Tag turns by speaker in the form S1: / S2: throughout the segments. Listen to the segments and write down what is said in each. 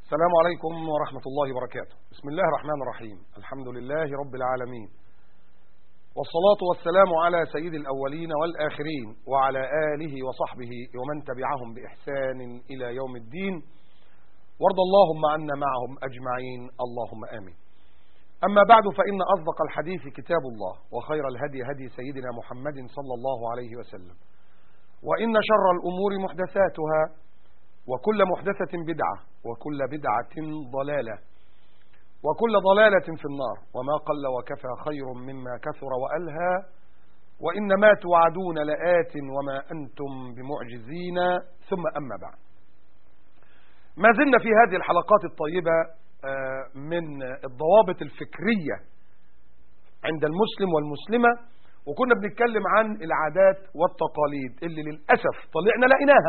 S1: السلام عليكم ورحمة الله وبركاته بسم الله الرحمن الرحيم الحمد لله رب العالمين والصلاة والسلام على سيد الأولين والآخرين وعلى آله وصحبه ومن تبعهم بإحسان إلى يوم الدين وارض اللهم عنا معهم أجمعين اللهم آمين أما بعد فإن أصدق الحديث كتاب الله وخير الهدي هدي سيدنا محمد صلى الله عليه وسلم وإن شر الأمور محدثاتها وكل محدثة بدعة وكل بدعة ضلالة وكل ضلالة في النار وما قل وكفى خير مما كثر وألهى وإنما توعدون لآت وما أنتم بمعجزين ثم أما بعد ما زلنا في هذه الحلقات الطيبة من الضوابط الفكرية عند المسلم والمسلمة وكنا بنتكلم عن العادات والتقاليد اللي للأسف طلعنا لقيناها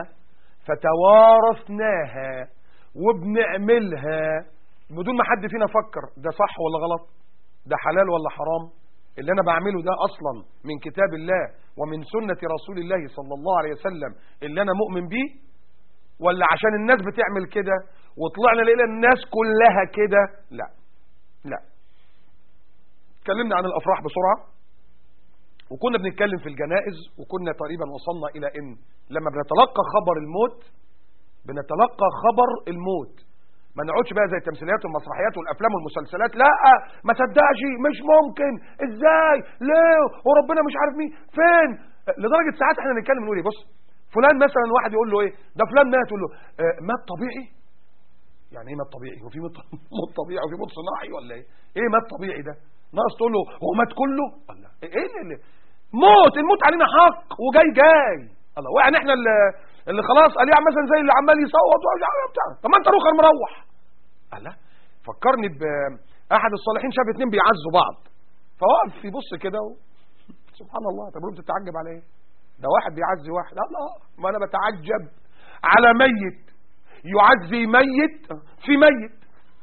S1: فتوارثناها وبنعملها بدون ما حد فينا فكر ده صح ولا غلط ده حلال ولا حرام اللي انا بعمله ده اصلا من كتاب الله ومن سنة رسول الله صلى الله عليه وسلم اللي انا مؤمن بيه ولا عشان الناس بتعمل كده وطلعنا لقينا الناس كلها كده لا لا اتكلمنا عن الافراح بسرعة وكنا بنتكلم في الجنائز وكنا تقريبا وصلنا الى ان لما بنتلقى خبر الموت بنتلقى خبر الموت ما نقعدش بقى زي التمثيليات والمسرحيات والافلام والمسلسلات لا ما صدقش مش ممكن ازاي ليه وربنا مش عارف مين فين لدرجه ساعات احنا نتكلم نقول ايه بص فلان مثلا واحد يقول له ايه ده فلان مات يقول له اه مات طبيعي يعني ايه مات طبيعي هو في موت طبيعي وفي موت صناعي ولا ايه ايه مات طبيعي ده ناقص تقول له هو مات كله ولا ايه اللي موت الموت علينا حق وجاي جاي الله ويعني احنا اللي, اللي خلاص قال يعني مثلا زي اللي عمال يصوت وبتاع طب ما انت روخر مروح الله فكرني باحد الصالحين شاف اتنين بيعزوا بعض فوقف يبص كده و... سبحان الله طب انت بتتعجب على ايه ده واحد بيعزي واحد لا ما انا بتعجب على ميت يعزي ميت في ميت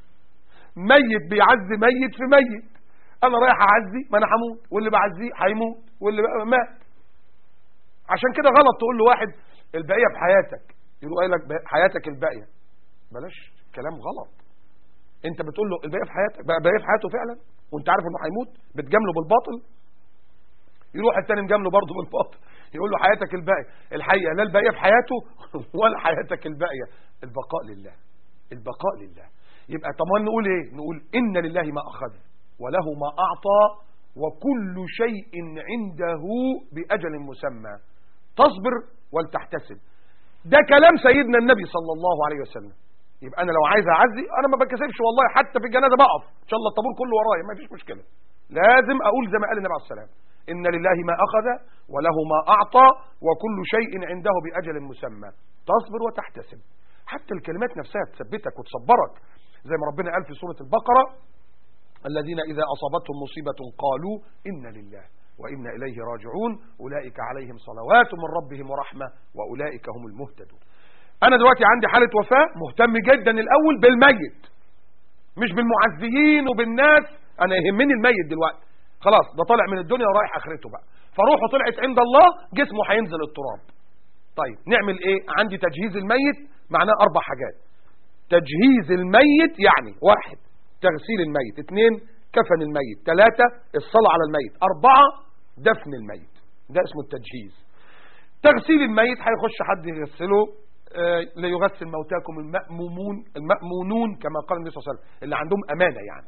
S1: ميت بيعزي ميت في ميت انا رايح اعزي ما انا هموت واللي بعزيه هيموت واللي مات عشان كده غلط تقول له واحد البقيه بحياتك يقول قايل لك حياتك الباقيه بلاش كلام غلط انت بتقول له الباقيه في حياتك بقى باقيه في حياته فعلا وانت عارف انه هيموت بتجامله بالباطل يروح التاني مجامله برضه بالباطل يقول له حياتك الباقيه الحقيقه لا الباقيه في حياته ولا حياتك الباقيه البقاء لله البقاء لله يبقى طب نقول ايه نقول ان لله ما اخذ وله ما اعطى وكل شيء عنده باجل مسمى تصبر ولتحتسب ده كلام سيدنا النبي صلى الله عليه وسلم يبقى انا لو عايز اعزي انا ما بكسبش والله حتى في الجنازه بقف ان شاء الله الطابور كله ورايا ما فيش مشكله لازم اقول زي ما قال النبي عليه السلام ان لله ما اخذ وله ما اعطى وكل شيء عنده باجل مسمى تصبر وتحتسب حتى الكلمات نفسها تثبتك وتصبرك زي ما ربنا قال في سوره البقره الذين اذا اصابتهم مصيبه قالوا ان لله وإنا إليه راجعون أولئك عليهم صلوات من ربهم ورحمة وأولئك هم المهتدون أنا دلوقتي عندي حالة وفاة مهتم جدا الأول بالميت مش بالمعزيين وبالناس أنا يهمني الميت دلوقتي خلاص ده طالع من الدنيا ورايح آخرته بقى فروحه طلعت عند الله جسمه هينزل التراب طيب نعمل ايه عندي تجهيز الميت معناه أربع حاجات تجهيز الميت يعني واحد تغسيل الميت اثنين كفن الميت ثلاثة الصلاة على الميت أربعة دفن الميت ده اسمه التجهيز تغسيل الميت هيخش حد يغسله آه ليغسل موتاكم المأمومون المأمونون كما قال النبي صلى الله عليه وسلم اللي عندهم أمانة يعني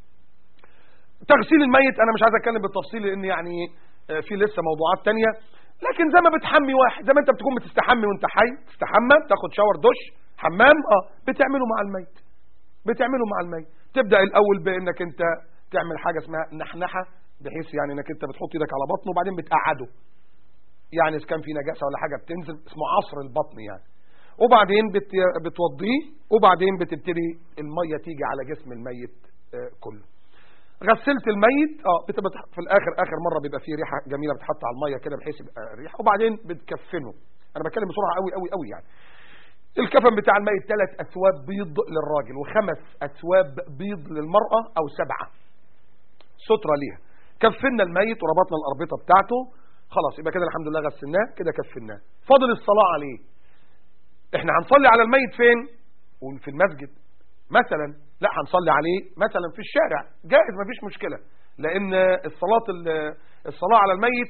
S1: تغسيل الميت أنا مش عايز أتكلم بالتفصيل لأن يعني آه في لسه موضوعات تانية لكن زي ما بتحمي واحد زي ما أنت بتكون بتستحمي وأنت حي تستحمى تاخد شاور دش حمام اه بتعمله مع الميت بتعمله مع الميت تبدأ الأول بأنك أنت تعمل حاجة اسمها نحنحة بحيث يعني انك انت بتحط ايدك على بطنه وبعدين بتقعده يعني اذا كان في نجاسة ولا حاجة بتنزل اسمه عصر البطن يعني وبعدين بت... بتوضيه وبعدين بتبتدي المية تيجي على جسم الميت آه كله غسلت الميت اه بتبقى في الاخر اخر مرة بيبقى فيه ريحة جميلة بتحط على المية كده بحيث يبقى ريحة وبعدين بتكفنه انا بتكلم بسرعة قوي قوي قوي يعني الكفن بتاع الميت ثلاث اثواب بيض للراجل وخمس اثواب بيض للمرأة او سبعة سترة ليها كفنا الميت وربطنا الأربطة بتاعته خلاص يبقى كده الحمد لله غسلناه كده كفناه فاضل الصلاة عليه احنا هنصلي على الميت فين قول في المسجد مثلا لا هنصلي عليه مثلا في الشارع جائز مفيش مشكلة لان الصلاة الصلاة على الميت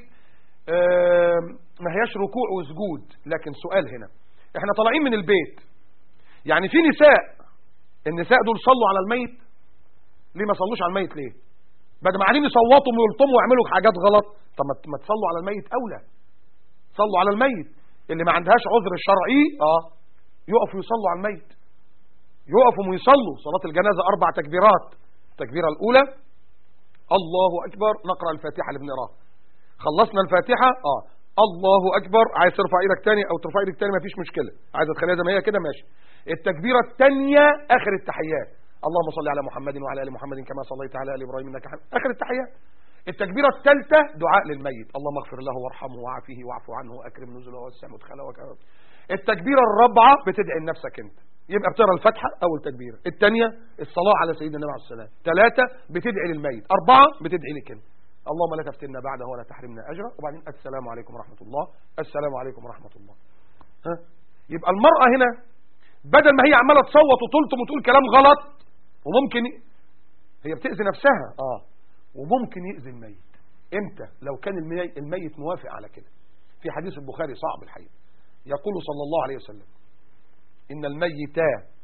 S1: ما هياش ركوع وسجود لكن سؤال هنا احنا طالعين من البيت يعني في نساء النساء دول صلوا على الميت ليه ما صلوش على الميت ليه بدل ما قاعدين يصوتوا ويلطموا ويعملوا حاجات غلط طب ما تصلوا على الميت اولى صلوا على الميت اللي ما عندهاش عذر شرعي اه يقفوا يصلوا على الميت يقفوا ويصلوا صلاة الجنازة أربع تكبيرات التكبيرة الأولى الله أكبر نقرأ الفاتحة اللي بنقراها خلصنا الفاتحة اه الله أكبر عايز ترفع ايدك تاني أو ترفع ايدك تاني مفيش مشكلة عايز تخليها زي ما هي كده ماشي التكبيرة الثانية آخر التحيات اللهم صل على محمد وعلى ال محمد كما صليت على ال ابراهيم انك حميد اخر التحيات التكبيره الثالثه دعاء للميت اللهم اغفر له وارحمه وعافيه واعف عنه واكرم نزله ووسع مدخله وكرم التكبيره الرابعه بتدعي لنفسك انت يبقى بتقرا الفاتحه اول تكبيره الثانيه الصلاه على سيدنا النبي عليه الصلاه ثلاثه بتدعي للميت اربعه بتدعي لك انت اللهم لا تفتنا بعده ولا تحرمنا اجره وبعدين السلام عليكم ورحمه الله السلام عليكم ورحمه الله ها يبقى المراه هنا بدل ما هي عماله تصوت وتلطم وتقول كلام غلط وممكن هي بتأذي نفسها اه وممكن يأذي الميت امتى لو كان الميت موافق على كده في حديث البخاري صعب الحقيقة يقول صلى الله عليه وسلم إن الميت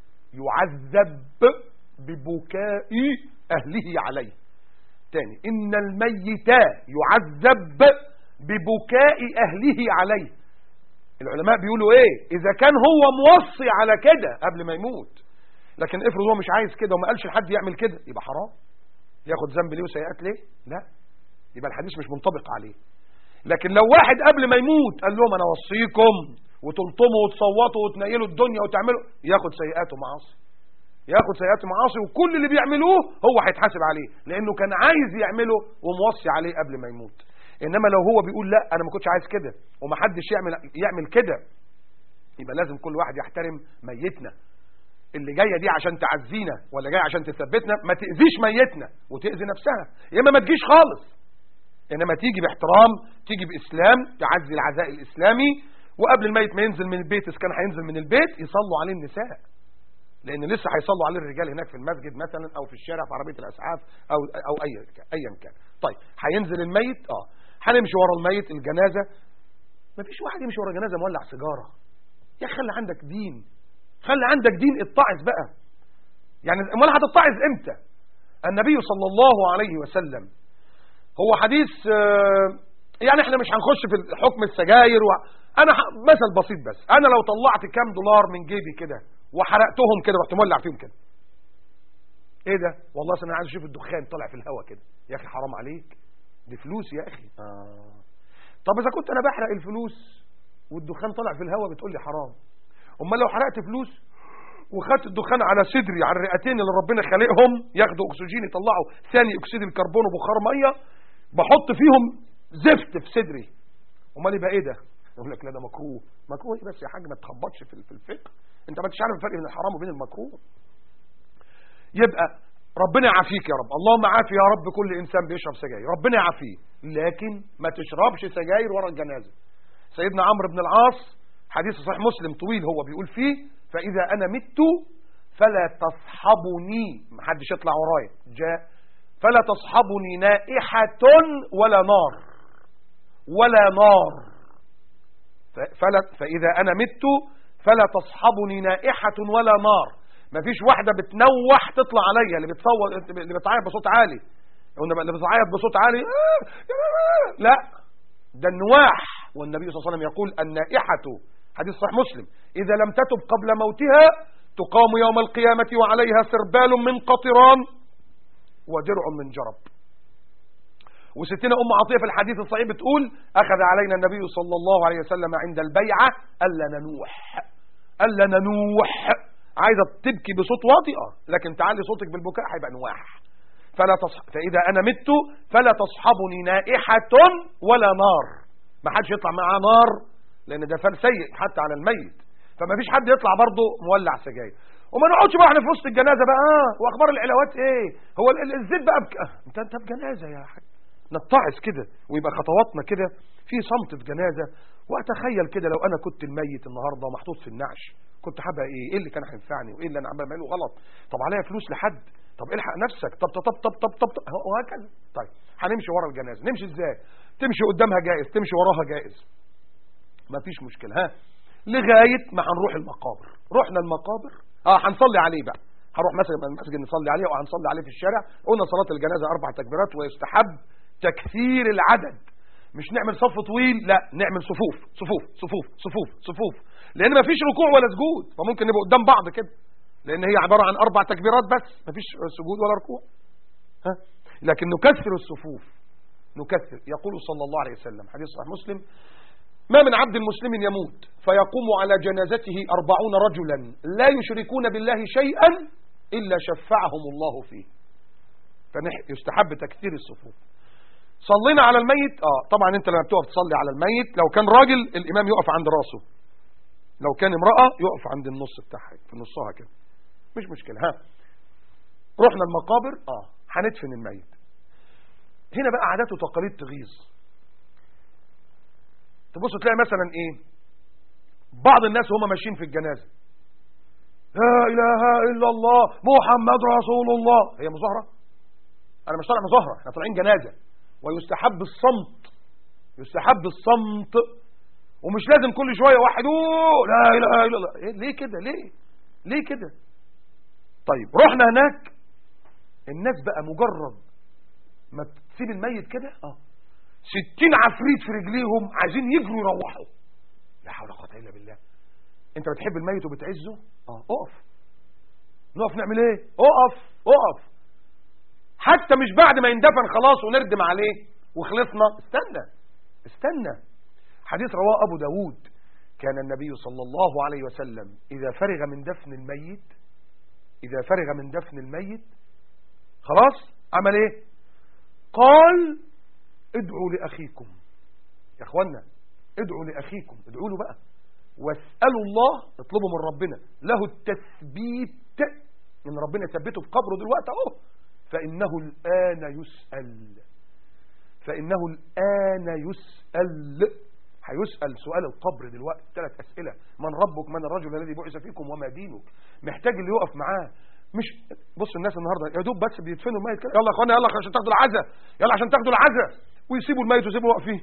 S1: يعذب ببكاء أهله عليه تاني إن الميت يعذب ببكاء أهله عليه العلماء بيقولوا ايه إذا كان هو موصي على كده قبل ما يموت لكن افرض هو مش عايز كده وما قالش لحد يعمل كده يبقى حرام ياخد ذنب ليه وسيئات ليه لا يبقى الحديث مش منطبق عليه لكن لو واحد قبل ما يموت قال لهم انا اوصيكم وتلطموا وتصوتوا وتنيلوا الدنيا وتعملوا ياخد سيئات ومعاصي ياخد سيئات ومعاصي وكل اللي بيعملوه هو هيتحاسب عليه لانه كان عايز يعمله وموصي عليه قبل ما يموت انما لو هو بيقول لا انا ما كنتش عايز كده ومحدش يعمل يعمل كده يبقى لازم كل واحد يحترم ميتنا اللي جايه دي عشان تعزينا ولا جايه عشان تثبتنا ما تاذيش ميتنا وتاذي نفسها يا اما ما تجيش خالص انما تيجي باحترام تيجي باسلام تعزي العزاء الاسلامي وقبل الميت ما ينزل من البيت اذا كان هينزل من البيت يصلوا عليه النساء لان لسه هيصلوا عليه الرجال هناك في المسجد مثلا او في الشارع في عربيه الاسعاف او او اي ايا كان طيب هينزل الميت اه هنمشي ورا الميت الجنازه مفيش واحد يمشي ورا جنازه مولع سيجاره يا خلي عندك دين خلي عندك دين اتعظ بقى يعني امال هتتعظ امتى النبي صلى الله عليه وسلم هو حديث يعني احنا مش هنخش في حكم السجاير و... انا مثل بسيط بس انا لو طلعت كام دولار من جيبي كده وحرقتهم كده رحت مولع فيهم كده ايه ده والله انا عايز اشوف الدخان طالع في الهواء كده يا اخي حرام عليك دي فلوس يا اخي آه. طب اذا كنت انا بحرق الفلوس والدخان طالع في الهواء بتقول لي حرام امال لو حرقت فلوس وخدت الدخان على صدري على الرئتين اللي ربنا خالقهم ياخدوا اكسجين يطلعوا ثاني اكسيد الكربون وبخار ميه بحط فيهم زفت في صدري امال يبقى ايه ده يقول لك لا ده مكروه مكروه ايه بس يا حاج ما تخبطش في في الفقه انت ما انتش عارف الفرق بين الحرام وبين المكروه يبقى ربنا يعافيك يا رب اللهم عافي يا رب كل انسان بيشرب سجاير ربنا يعافيه لكن ما تشربش سجاير ورا الجنازه سيدنا عمرو بن العاص حديث صحيح مسلم طويل هو بيقول فيه فإذا أنا مت فلا تصحبني محدش يطلع ورايا جاء فلا تصحبني نائحة ولا نار ولا نار فلا فإذا أنا مت فلا تصحبني نائحة ولا نار مفيش واحدة بتنوح تطلع عليا اللي بتصور اللي بتعيط بصوت عالي اللي بتعيط بصوت عالي لا ده النواح والنبي صلى الله عليه وسلم يقول النائحة حديث صحيح مسلم إذا لم تتب قبل موتها تقام يوم القيامة وعليها سربال من قطران ودرع من جرب وستنا أم عطية في الحديث الصحيح بتقول أخذ علينا النبي صلى الله عليه وسلم عند البيعة ألا ننوح ألا ننوح عايزة تبكي بصوت واطئة لكن تعلي صوتك بالبكاء هيبقى نواح فلا تصح... فإذا أنا مت فلا تصحبني نائحة ولا نار ما حدش يطلع معاه نار لان ده فن سيء حتى على الميت فما فيش حد يطلع برضه مولع سجاير وما نقعدش بقى احنا في وسط الجنازه بقى اه واخبار العلاوات ايه هو الزيت بقى بك... انت انت في جنازه يا حاج نتعظ كده ويبقى خطواتنا كده في صمت في جنازه واتخيل كده لو انا كنت الميت النهارده محطوط في النعش كنت حابة ايه ايه اللي كان هينفعني وايه اللي انا عمال بعمله غلط طب عليا فلوس لحد طب الحق نفسك طب طب طب طب طب, طب, طب وهكذا طيب هنمشي ورا الجنازة نمشي ازاي تمشي قدامها جائز تمشي وراها جائز مفيش مشكلة ها لغاية ما هنروح المقابر رحنا المقابر اه هنصلي عليه بقى هروح مثلا المسجد نصلي عليه او هنصلي عليه في الشارع قلنا صلاة الجنازة اربع تكبيرات ويستحب تكثير العدد مش نعمل صف طويل لا نعمل صفوف صفوف صفوف صفوف صفوف لان مفيش ركوع ولا سجود فممكن نبقى قدام بعض كده لان هي عبارة عن اربع تكبيرات بس مفيش سجود ولا ركوع ها لكن نكثر الصفوف نكثر يقول صلى الله عليه وسلم حديث صحيح مسلم ما من عبد مسلم يموت فيقوم على جنازته أربعون رجلا لا يشركون بالله شيئا إلا شفعهم الله فيه فيستحب تكثير الصفوف صلينا على الميت اه طبعا انت لما بتقف تصلي على الميت لو كان راجل الامام يقف عند راسه لو كان امرأة يقف عند النص بتاعها في نصها كده مش مشكلة ها رحنا المقابر اه هندفن الميت هنا بقى عادات وتقاليد تغيظ تبص تلاقي مثلا ايه بعض الناس هم ماشيين في الجنازة لا اله الا الله محمد رسول الله هي مظاهرة انا مش طالع مظاهرة احنا طالعين جنازة ويستحب الصمت يستحب الصمت ومش لازم كل شوية واحد اوه لا اله الا الله إيه ليه كده ليه ليه كده طيب رحنا هناك الناس بقى مجرد ما تسيب الميت كده اه ستين عفريت في رجليهم عايزين يجروا يروحوا لا حول ولا قوه الا بالله انت بتحب الميت وبتعزه اه اقف نقف نعمل ايه اقف اقف حتى مش بعد ما يندفن خلاص ونردم عليه وخلصنا استنى استنى حديث رواه ابو داود كان النبي صلى الله عليه وسلم اذا فرغ من دفن الميت اذا فرغ من دفن الميت خلاص عمل ايه قال ادعوا لأخيكم يا اخوانا ادعوا لأخيكم ادعوا له بقى واسألوا الله اطلبوا من ربنا له التثبيت ان ربنا يثبته في قبره دلوقتي اهو فإنه الآن يسأل فإنه الآن يسأل هيسأل سؤال القبر دلوقتي ثلاث أسئلة من ربك من الرجل الذي بعث فيكم وما دينك محتاج اللي يقف معاه مش بص الناس النهارده يا دوب بس بيدفنوا الميت كده يلا يا اخوانا يلا عشان تاخدوا العزاء يلا عشان تاخدوا العزاء ويسيبوا الميت ويسيبوا واقفين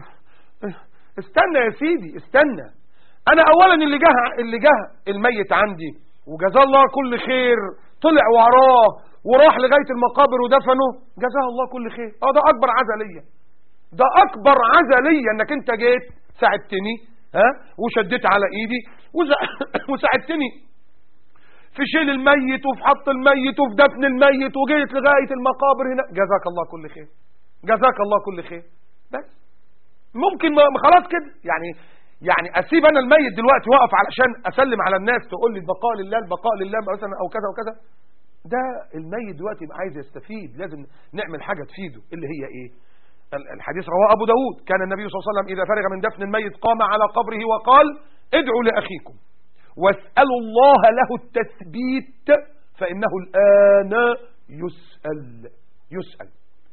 S1: استنى يا سيدي استنى انا اولا اللي جه اللي جه الميت عندي وجزاه الله كل خير طلع وراه وراح لغايه المقابر ودفنه جزاه الله كل خير اه ده اكبر عزا ليا ده اكبر عزا ليا انك انت جيت ساعدتني ها وشديت على ايدي وساعدتني في شيل الميت وفي حط الميت وفي دفن الميت وجيت لغاية المقابر هنا جزاك الله كل خير جزاك الله كل خير بس ممكن ما خلاص كده يعني يعني اسيب انا الميت دلوقتي واقف علشان اسلم على الناس تقول لي البقاء لله البقاء لله مثلا او كذا وكذا ده الميت دلوقتي يبقى عايز يستفيد لازم نعمل حاجة تفيده اللي هي ايه الحديث رواه ابو داود كان النبي صلى الله عليه وسلم اذا فرغ من دفن الميت قام على قبره وقال ادعوا لاخيكم واسألوا الله له التثبيت فإنه الآن يسأل يسأل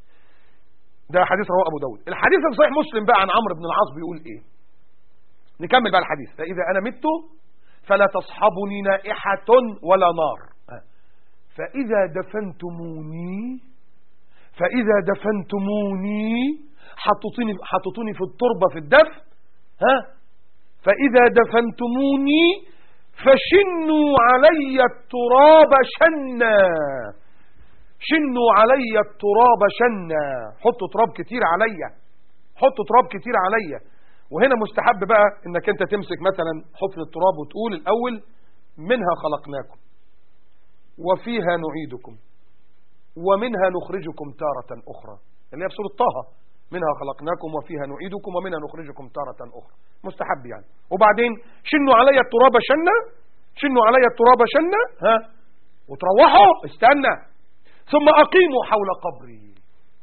S1: ده حديث رواه أبو داود الحديث في صحيح مسلم بقى عن عمرو بن العاص بيقول إيه نكمل بقى الحديث فإذا أنا مت فلا تصحبني نائحة ولا نار فإذا دفنتموني فإذا دفنتموني حطوني حطوني في التربة في الدفن ها فإذا دفنتموني فشنوا علي التراب شنا شنوا علي التراب شنا حطوا تراب كتير عليا حطوا تراب كتير عليا وهنا مستحب بقى انك انت تمسك مثلا حفن التراب وتقول الاول منها خلقناكم وفيها نعيدكم ومنها نخرجكم تارة اخرى اللي هي في سورة طه منها خلقناكم وفيها نعيدكم ومنها نخرجكم تارة اخرى مستحب يعني وبعدين شنوا علي التراب شنا شنوا علي التراب شنا ها وتروحوا استنى ثم أقيموا حول قبري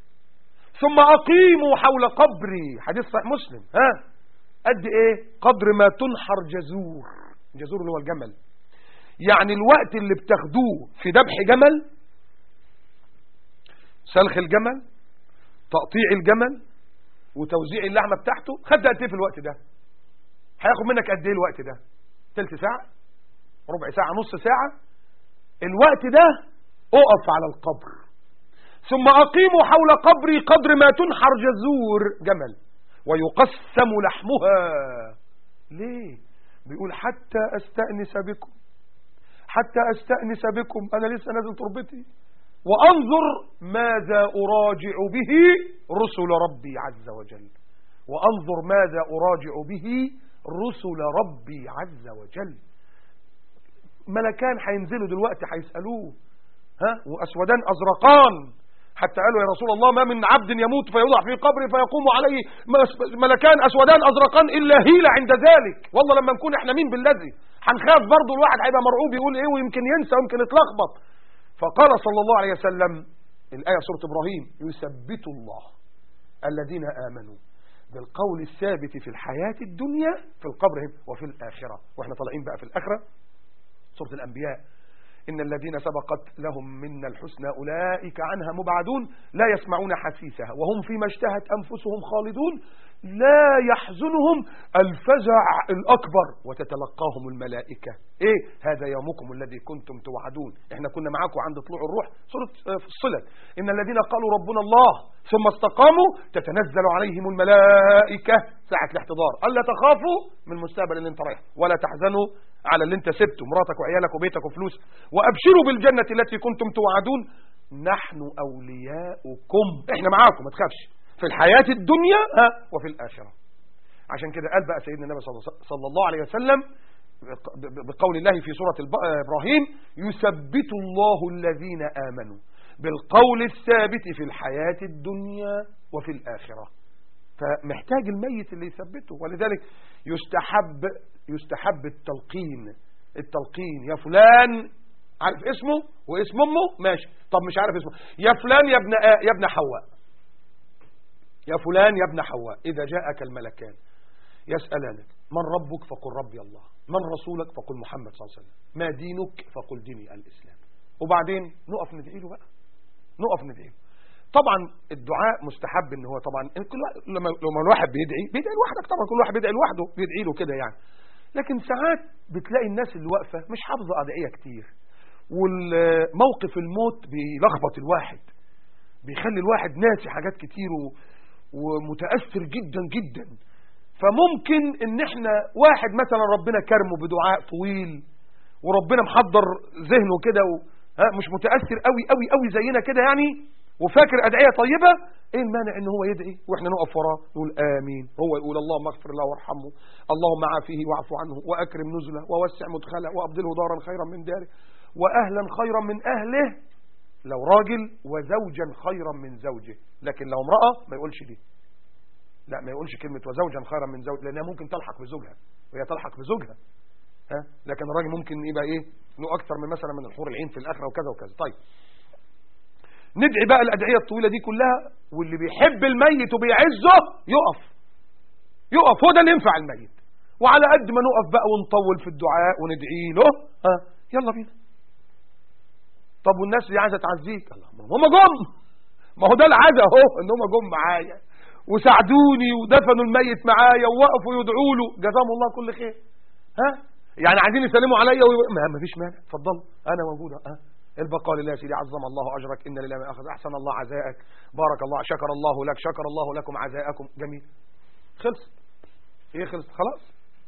S1: ثم أقيموا حول قبري حديث صحيح مسلم ها قد ايه قدر ما تنحر جزور جزور اللي هو الجمل يعني الوقت اللي بتاخدوه في ذبح جمل سلخ الجمل تقطيع الجمل وتوزيع اللحمة بتاعته خد قد ايه في الوقت ده هياخد منك قد ايه الوقت ده تلت ساعة ربع ساعة نص ساعة الوقت ده اقف على القبر ثم أقيموا حول قبري قدر ما تنحر جزور جمل ويقسم لحمها ليه بيقول حتى أستأنس بكم حتى أستأنس بكم أنا لسه نازل تربتي وأنظر ماذا أراجع به رسل ربي عز وجل وأنظر ماذا أراجع به رسل ربي عز وجل ملكان هينزلوا دلوقتي هيسألوه ها وأسودان أزرقان حتى قالوا يا رسول الله ما من عبد يموت فيوضع في قبره فيقوم عليه ملكان أسودان أزرقان إلا هيلة عند ذلك والله لما نكون احنا مين بالذي هنخاف برضه الواحد هيبقى مرعوب يقول ايه ويمكن ينسى ويمكن يتلخبط فقال صلى الله عليه وسلم الآية سورة إبراهيم يثبت الله الذين آمنوا بالقول الثابت في الحياة الدنيا في القبر وفي الآخرة وإحنا طالعين بقى في الآخرة سورة الأنبياء إن الذين سبقت لهم منا الحسنى أولئك عنها مبعدون لا يسمعون حسيسها وهم فيما اشتهت أنفسهم خالدون لا يحزنهم الفزع الأكبر وتتلقاهم الملائكة إيه هذا يومكم الذي كنتم توعدون إحنا كنا معاكم عند طلوع الروح سورة الصلة إن الذين قالوا ربنا الله ثم استقاموا تتنزل عليهم الملائكة ساعة الاحتضار ألا تخافوا من المستقبل اللي انت رايح ولا تحزنوا على اللي انت سبته مراتك وعيالك وبيتك وفلوس وأبشروا بالجنة التي كنتم توعدون نحن أولياؤكم احنا معاكم ما تخافش في الحياة الدنيا ها وفي الآخرة عشان كده قال بقى سيدنا النبي صلى الله عليه وسلم بقول الله في سورة إبراهيم يثبت الله الذين آمنوا بالقول الثابت في الحياة الدنيا وفي الآخرة فمحتاج الميت اللي يثبته ولذلك يستحب يستحب التلقين التلقين يا فلان عارف اسمه واسم امه ماشي طب مش عارف اسمه يا فلان يا ابن آه يا ابن حواء يا فلان يا ابن حواء إذا جاءك الملكان يسألانك من ربك فقل ربي الله من رسولك فقل محمد صلى الله عليه وسلم ما دينك فقل ديني الإسلام وبعدين نقف ندعي له بقى نقف ندعي له طبعا الدعاء مستحب ان هو طبعا كل لما لما الواحد بيدعي بيدعي لوحدك طبعا كل واحد بيدعي لوحده بيدعي له كده يعني لكن ساعات بتلاقي الناس اللي واقفه مش حافظه ادعيه كتير والموقف الموت بيلخبط الواحد بيخلي الواحد ناسي حاجات كتير ومتاثر جدا جدا فممكن ان احنا واحد مثلا ربنا كرمه بدعاء طويل وربنا محضر ذهنه كده مش متاثر قوي قوي قوي زينا كده يعني وفاكر أدعية طيبة ايه المانع ان هو يدعي واحنا نقف وراه نقول امين هو يقول اللهم اغفر له وارحمه اللهم عافيه واعف عنه واكرم نزله ووسع مدخله وابدله دارا خيرا من داره واهلا خيرا من اهله لو راجل وزوجا خيرا من زوجه لكن لو امرأة ما يقولش دي لا ما يقولش كلمة وزوجا خيرا من زوج لانها ممكن تلحق بزوجها وهي تلحق بزوجها ها لكن الراجل ممكن يبقى ايه له اكثر من مثلا من الحور العين في الاخره وكذا وكذا طيب ندعي بقى الأدعية الطويلة دي كلها واللي بيحب الميت وبيعزه يقف يقف هو ده اللي ينفع الميت وعلى قد ما نقف بقى ونطول في الدعاء وندعي له ها يلا بينا طب والناس اللي عايزه تعزيك الله ما هم جم ما هو ده العزا اهو ان هم جم معايا وساعدوني ودفنوا الميت معايا ووقفوا يدعوا له جزاهم الله كل خير ها يعني عايزين يسلموا عليا و... ما فيش مانع اتفضل انا موجود ها البقاء لله سيدي عظم الله أجرك إن لله ما أخذ أحسن الله عزائك بارك الله شكر الله لك شكر الله لكم عزائكم جميل خلص إيه خلص خلاص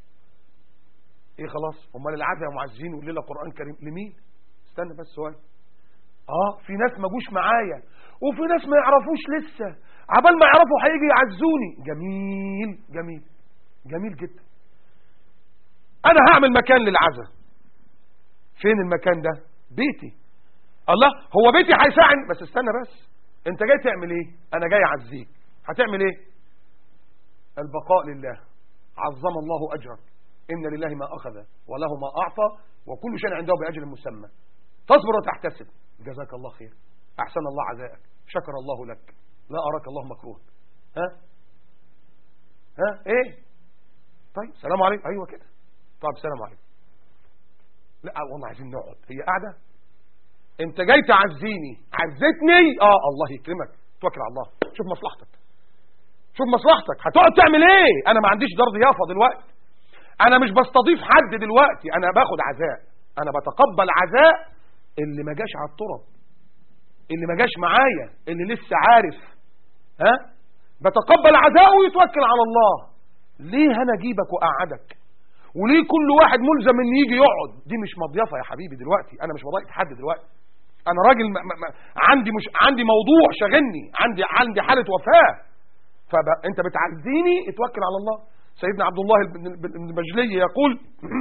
S1: إيه خلاص أمال العزاء معزين والليلة قرآن كريم لمين استنى بس سؤال آه في ناس ما جوش معايا وفي ناس ما يعرفوش لسه عبال ما يعرفوا هيجي يعزوني جميل جميل جميل جدا أنا هعمل مكان للعزاء فين المكان ده بيتي الله هو بيتي هيساعد بس استنى بس انت جاي تعمل ايه انا جاي اعزيك هتعمل ايه البقاء لله عظم الله اجرك ان لله ما اخذ وله ما اعطى وكل شيء عنده باجل مسمى تصبر وتحتسب جزاك الله خير احسن الله عزائك شكر الله لك لا اراك الله مكروه ها ها ايه طيب سلام عليكم ايوه كده طب سلام عليكم لا والله عايزين نقعد هي قاعده انت جاي تعزيني عزتني اه الله يكرمك توكل على الله شوف مصلحتك شوف مصلحتك هتقعد تعمل ايه انا ما عنديش دار ضيافه دلوقتي انا مش بستضيف حد دلوقتي انا باخد عزاء انا بتقبل عزاء اللي ما جاش على التراب اللي ما جاش معايا اللي لسه عارف ها بتقبل عزاءه ويتوكل على الله ليه انا اجيبك واقعدك وليه كل واحد ملزم ان يجي يقعد دي مش مضيفه يا حبيبي دلوقتي انا مش مضايق حد دلوقتي انا راجل ما ما ما عندي مش عندي موضوع شاغلني عندي عندي حاله وفاه فانت بتعزيني اتوكل على الله سيدنا عبد الله بن المجلي يقول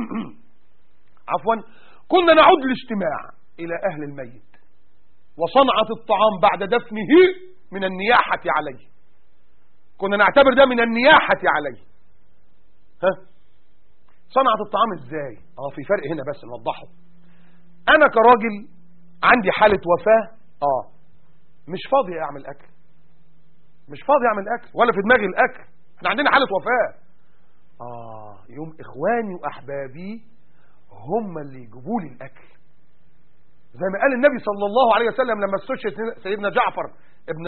S1: عفوا كنا نعود الاجتماع الى اهل الميت وصنعة الطعام بعد دفنه من النياحة عليه كنا نعتبر ده من النياحة عليه ها صنعة الطعام ازاي اه في فرق هنا بس نوضحه انا كراجل عندي حالة وفاة اه مش فاضي اعمل اكل مش فاضي اعمل اكل ولا في دماغي الاكل احنا عندنا حالة وفاة اه يوم اخواني واحبابي هم اللي يجيبوا لي الاكل زي ما قال النبي صلى الله عليه وسلم لما استشهد سيدنا جعفر ابن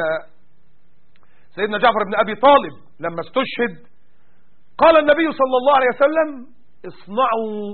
S1: سيدنا جعفر بن ابي طالب لما استشهد قال النبي صلى الله عليه وسلم اصنعوا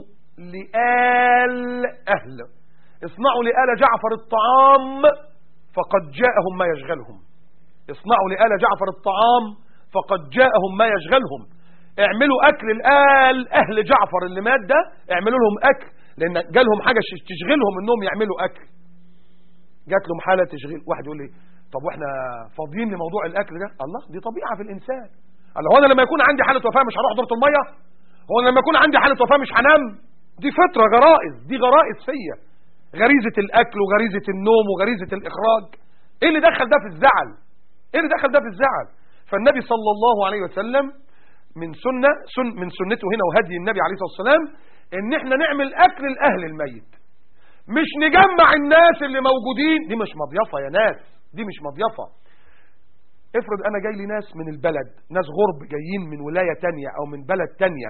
S1: لآل أهل اصنعوا لآل جعفر الطعام فقد جاءهم ما يشغلهم اصنعوا لآل جعفر الطعام فقد جاءهم ما يشغلهم اعملوا أكل الآل أهل جعفر اللي مات ده اعملوا لهم أكل لأن جالهم حاجة تشغلهم انهم يعملوا أكل جات لهم حالة تشغيل واحد يقول لي طب واحنا فاضيين لموضوع الأكل ده الله دي طبيعة في الإنسان قال هو انا لما يكون عندي حاله وفاه مش هروح دورة الميه هو انا لما يكون عندي حاله وفاه مش هنام دي فطره غرائز دي غرائز فيا غريزه الاكل وغريزه النوم وغريزه الاخراج ايه اللي دخل ده في الزعل ايه اللي دخل ده في الزعل فالنبي صلى الله عليه وسلم من سنه سن من سنته هنا وهدي النبي عليه الصلاه والسلام ان احنا نعمل اكل لاهل الميت مش نجمع الناس اللي موجودين دي مش مضيفه يا ناس دي مش مضيفه افرض انا جاي لي ناس من البلد ناس غرب جايين من ولاية تانية او من بلد تانية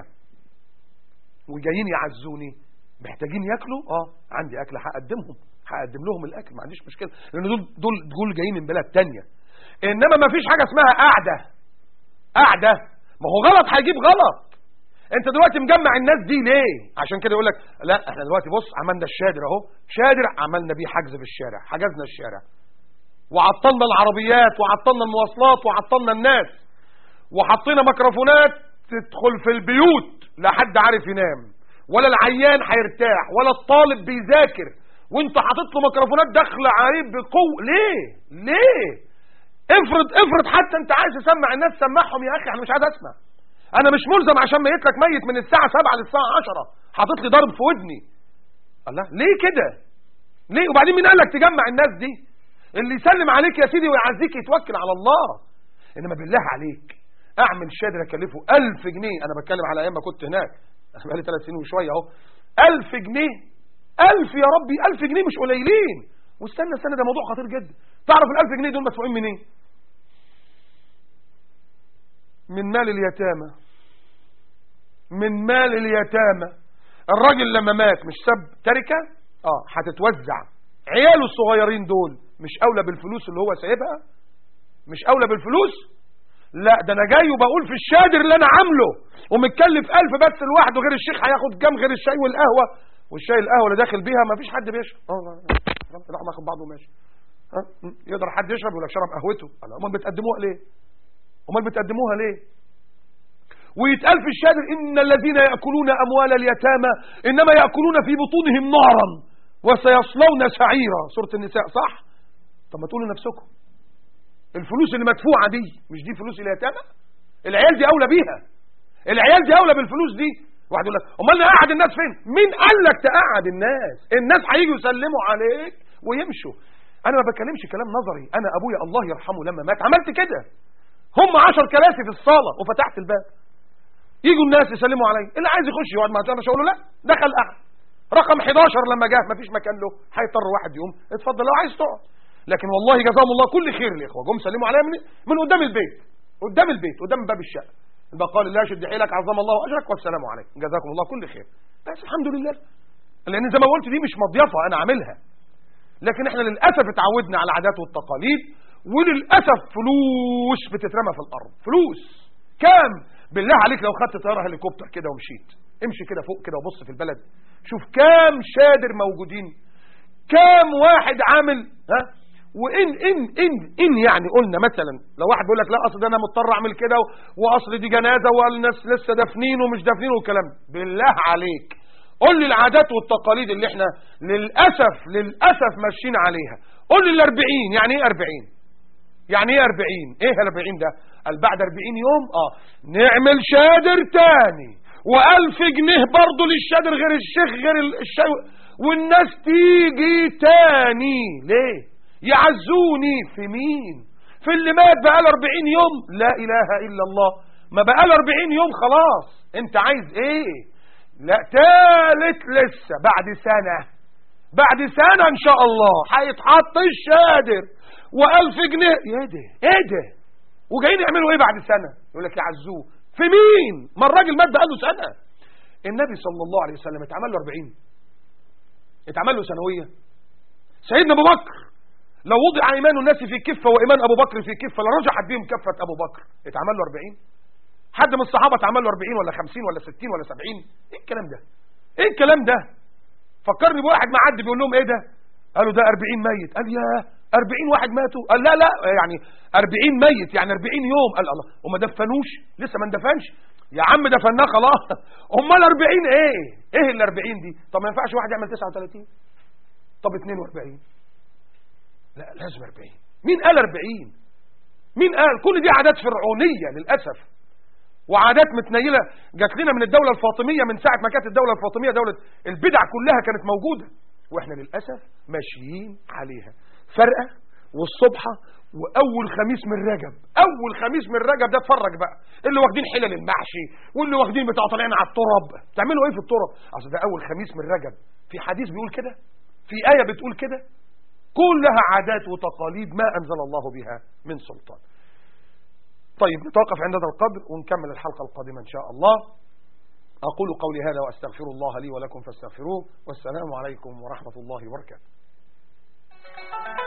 S1: وجايين يعزوني محتاجين ياكلوا اه عندي اكل هقدمهم هقدم لهم الاكل ما عنديش مشكله لان دول دول دول جايين من بلد تانية انما ما فيش حاجه اسمها قاعده قاعده ما هو غلط هيجيب غلط انت دلوقتي مجمع الناس دي ليه عشان كده يقول لك لا احنا دلوقتي بص عملنا الشادر اهو شادر عملنا بيه حجز في الشارع حجزنا الشارع وعطلنا العربيات وعطلنا المواصلات وعطلنا الناس وحطينا ميكروفونات تدخل في البيوت لا حد عارف ينام ولا العيان هيرتاح ولا الطالب بيذاكر وانت حاطط له ميكروفونات داخله عليه بقوه ليه ليه افرض افرض حتى انت عايز تسمع الناس سمعهم يا اخي انا مش عايز اسمع انا مش ملزم عشان ميت لك ميت من الساعه 7 للساعه 10 حاطط لي ضرب في ودني الله ليه كده ليه وبعدين مين قال لك تجمع الناس دي اللي يسلم عليك يا سيدي ويعزيك يتوكل على الله انما بالله عليك اعمل شادر اكلفه ألف جنيه انا بتكلم على ايام ما كنت هناك انا بقالي ثلاث سنين وشويه اهو ألف جنيه ألف يا ربي ألف جنيه مش قليلين واستنى استنى ده موضوع خطير جدا تعرف الألف جنيه دول مدفوعين منين إيه؟ من مال اليتامى من مال اليتامى الراجل لما مات مش ساب تركه اه هتتوزع عياله الصغيرين دول مش اولى بالفلوس اللي هو سايبها مش اولى بالفلوس لا ده انا جاي وبقول في الشادر اللي انا عامله ومتكلف ألف بس لوحده غير الشيخ هياخد كام غير الشاي والقهوه والشاي القهوه اللي داخل بيها ما فيش حد بيشرب اه راح ماخد بعضه وماشي ها يقدر حد يشرب يقول لك شرب قهوته امال بتقدموها ليه امال بتقدموها ليه ويتقال في الشادر ان الذين ياكلون اموال اليتامى انما ياكلون في بطونهم نارا وسيصلون سعيرا سوره النساء صح طب ما تقولوا نفسكم الفلوس اللي مدفوعه دي مش دي فلوس اليتامى العيال دي اولى بيها العيال دي اولى بالفلوس دي واحد يقول لك امال نقعد الناس فين مين قال لك تقعد الناس الناس هيجوا يسلموا عليك ويمشوا انا ما بكلمش كلام نظري انا ابويا الله يرحمه لما مات عملت كده هم عشر كراسي في الصاله وفتحت الباب يجوا الناس يسلموا عليا اللي عايز يخش يقعد معايا مش هقول له لا دخل قعد رقم 11 لما جه مفيش مكان له هيضطر واحد يقوم اتفضل لو عايز تقعد لكن والله جزاهم الله كل خير الاخوه جم سلموا عليا من من قدام البيت قدام البيت قدام باب الشقه البقال الله شد حيلك عظم الله اجرك والسلام عليكم جزاكم الله كل خير بس الحمد لله لان زي ما قلت دي مش مضيفه انا عاملها لكن احنا للاسف اتعودنا على العادات والتقاليد وللاسف فلوس بتترمى في الارض فلوس كام بالله عليك لو خدت طياره هليكوبتر كده ومشيت امشي كده فوق كده وبص في البلد شوف كام شادر موجودين كام واحد عامل ها وان ان ان ان يعني قلنا مثلا لو واحد بيقول لك لا اصل ده انا مضطر اعمل كده واصل دي جنازه والناس لسه دافنين ومش دافنين والكلام بالله عليك قول لي العادات والتقاليد اللي احنا للاسف للاسف ماشيين عليها قول لي ال 40 يعني ايه 40 يعني ايه 40 ايه ال 40 ده قال بعد 40 يوم اه نعمل شادر تاني و1000 جنيه برضه للشادر غير الشيخ غير الشيخ والناس تيجي تاني ليه يعزوني في مين في اللي مات بقاله 40 يوم لا اله الا الله ما بقاله 40 يوم خلاص انت عايز ايه لا تالت لسه بعد سنة بعد سنة ان شاء الله هيتحط الشادر والف جنيه ايه ده ايه ده وجايين يعملوا ايه بعد سنة يقول لك يعزوه في مين ما الراجل مات بقاله سنة النبي صلى الله عليه وسلم اتعمل له 40 اتعمل له سنوية سيدنا ابو بكر لو وضع ايمان الناس في كفة وايمان ابو بكر في كفة لرجحت بهم كفة ابو بكر اتعمل له 40 حد من الصحابة اتعمل له 40 ولا 50 ولا 60 ولا 70 ايه الكلام ده ايه الكلام ده فكرني بواحد معدي بيقول لهم ايه ده قالوا ده 40 ميت قال يا 40 واحد ماتوا قال لا لا يعني 40 ميت يعني 40 يوم قال الله وما دفنوش لسه ما اندفنش يا عم دفناه خلاص امال 40 ايه ايه ال 40 دي طب ما ينفعش واحد يعمل 39 طب 42 لا لازم 40 مين قال 40 مين قال كل دي عادات فرعونية للأسف وعادات متنيلة جات لنا من الدولة الفاطمية من ساعة ما كانت الدولة الفاطمية دولة البدع كلها كانت موجودة واحنا للأسف ماشيين عليها فرقة والصبحة واول خميس من رجب اول خميس من رجب ده اتفرج بقى اللي واخدين حلل المحشي واللي واخدين بتاع طالعين على التراب تعملوا ايه في التراب اصل ده اول خميس من رجب في حديث بيقول كده في آية بتقول كده كلها عادات وتقاليد ما أنزل الله بها من سلطان طيب نتوقف عند هذا القدر ونكمل الحلقة القادمة إن شاء الله أقول قولي هذا وأستغفر الله لي ولكم فاستغفروه والسلام عليكم ورحمة الله وبركاته